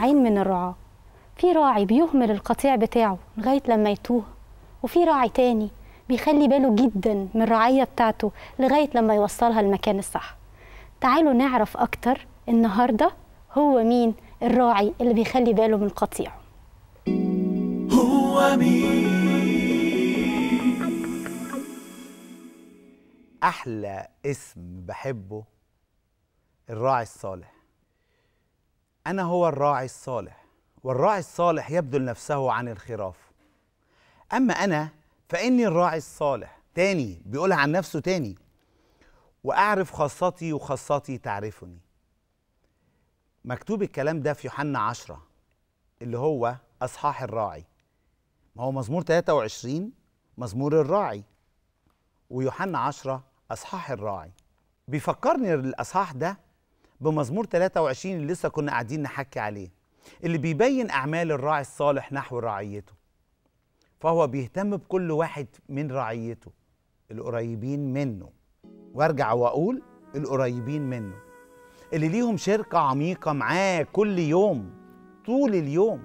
نوعين من الرعاة في راعي بيهمل القطيع بتاعه لغاية لما يتوه وفي راعي تاني بيخلي باله جدا من الرعية بتاعته لغاية لما يوصلها المكان الصح تعالوا نعرف أكتر النهاردة هو مين الراعي اللي بيخلي باله من قطيعه هو مين احلى اسم بحبه الراعي الصالح انا هو الراعي الصالح والراعي الصالح يبذل نفسه عن الخراف اما انا فاني الراعي الصالح تاني بيقولها عن نفسه تاني واعرف خاصتي وخاصتي تعرفني مكتوب الكلام ده في يوحنا عشرة اللي هو اصحاح الراعي ما هو مزمور 23 مزمور الراعي ويوحنا عشرة أصحاح الراعي بيفكرني الأصحاح ده بمزمور 23 اللي لسه كنا قاعدين نحكي عليه اللي بيبين أعمال الراعي الصالح نحو رعيته فهو بيهتم بكل واحد من رعيته القريبين منه وارجع واقول القريبين منه اللي ليهم شركة عميقة معاه كل يوم طول اليوم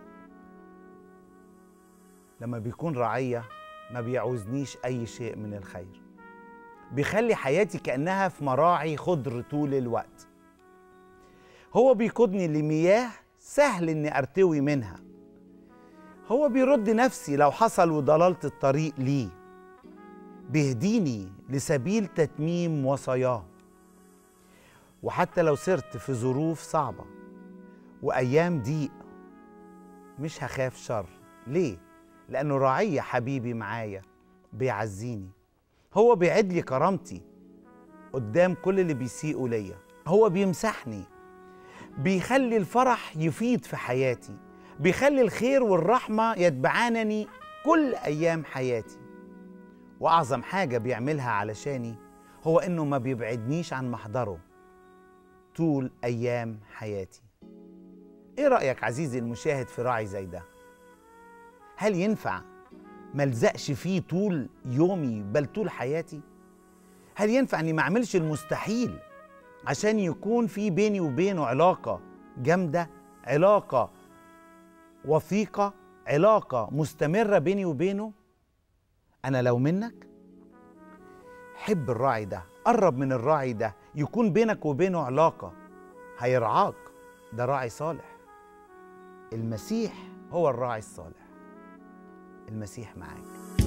لما بيكون رعية ما بيعوزنيش أي شيء من الخير بيخلي حياتي كأنها في مراعي خضر طول الوقت هو بيقودني لمياه سهل إني أرتوي منها هو بيرد نفسي لو حصل وضللت الطريق ليه بيهديني لسبيل تتميم وصاياه وحتى لو سرت في ظروف صعبة وأيام ضيق مش هخاف شر ليه؟ لأنه راعية حبيبي معايا بيعزيني هو بيعد لي كرامتي قدام كل اللي بيسيئوا ليا هو بيمسحني بيخلي الفرح يفيض في حياتي بيخلي الخير والرحمة يتبعانني كل أيام حياتي وأعظم حاجة بيعملها علشاني هو إنه ما بيبعدنيش عن محضره طول أيام حياتي إيه رأيك عزيزي المشاهد في راعي زي ده؟ هل ينفع ملزقش فيه طول يومي بل طول حياتي؟ هل ينفع إني ما أعملش المستحيل عشان يكون في بيني وبينه علاقة جامدة علاقة وثيقة علاقة مستمرة بيني وبينه أنا لو منك حب الراعي ده قرب من الراعي ده يكون بينك وبينه علاقة هيرعاك ده راعي صالح المسيح هو الراعي الصالح المسيح معاك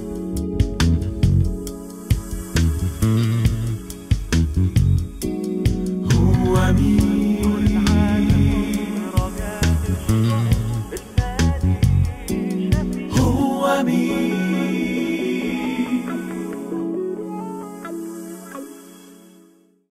هو مين هو مين